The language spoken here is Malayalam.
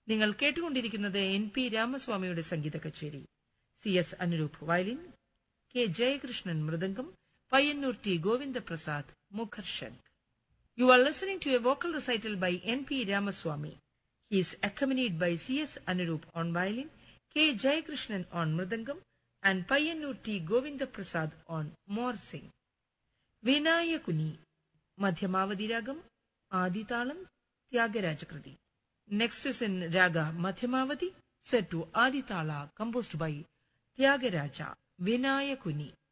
നിങ്ങൾ കേട്ടുകൊണ്ടിരിക്കുന്നത് എൻ പി രാമസ്വാമിയുടെ സംഗീത കച്ചേരി C S Anuroop violin K Jayakrishnan mridangam Payyanur T Govindaprasad മുഖർഷങ്ക് You are listening to a vocal recital by N.P. Ramaswamy. He is accompanied by C.S. Anurup on violin, K. Jayakrishnan on mridangam, and Payyannur T. Govinda Prasad on morsing. Vinayakuni, Madhyamavadi Ragam, Aditalam, Tyagarajakruti. Next is in Raga Madhyamavadi, set to Aditala, composed by Tyagaraja, Vinayakuni.